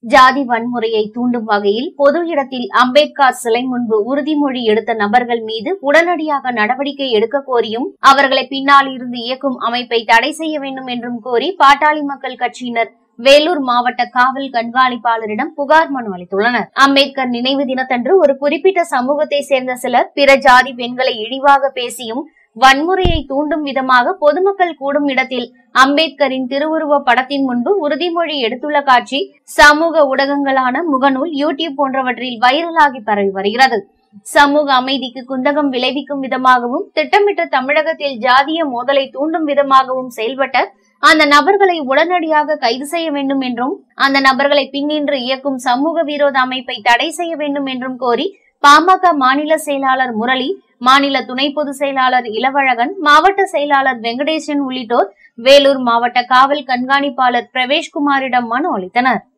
ஜாதி வன்முறையை தூண்டும் வகையில் பொது இடத்தில் அம்பேத்கர் சிலை முன்பு உறுதிமொழி எடுத்த நபர்கள் மீது உடனடியாக நடவடிக்கை எடுக்க கோரியும் அவர்களை பின்னால் இருந்து இயக்கும் அமைப்பை தடை செய்ய வேண்டும் என்றும் கோரி பாட்டாளி மக்கள் கட்சியினர் வேலூர் மாவட்ட காவல் கண்காணிப்பாளரிடம் புகார் மனு அளித்துள்ளனர் அம்பேத்கர் நினைவு தினத்தன்று ஒரு குறிப்பிட்ட சமூகத்தை சேர்ந்த சிலர் பிற ஜாதி பெண்களை இழிவாக பேசியும் வன்முறையை தூண்டும் விதமாக பொதுமக்கள் கூடும் இடத்தில் அம்பேத்கரின் திருவுருவ படத்தின் முன்பு உறுதிமொழி எடுத்துள்ள காட்சி சமூக ஊடகங்களான முகநூல் யூடியூப் போன்றவற்றில் வைரலாகி பரவி வருகிறது சமூக அமைதிக்கு குந்தகம் விளைவிக்கும் விதமாகவும் திட்டமிட்ட தமிழகத்தில் ஜாதிய மோதலை தூண்டும் விதமாகவும் செயல்பட்ட அந்த நபர்களை உடனடியாக கைது செய்ய வேண்டும் என்றும் அந்த நபர்களை பின்னின்று இயக்கும் சமூக விரோத அமைப்பை தடை செய்ய வேண்டும் என்றும் கோரி பாமக மாநில செயலாளர் முரளி மாநில துணை பொதுச் செயலாளர் இளவழகன் மாவட்ட செயலாளர் வெங்கடேசன் உள்ளிட்டோர் வேலூர் மாவட்ட காவல் கண்காணிப்பாளர் பிரவேஷ்குமாரிடம் மனு அளித்தனர்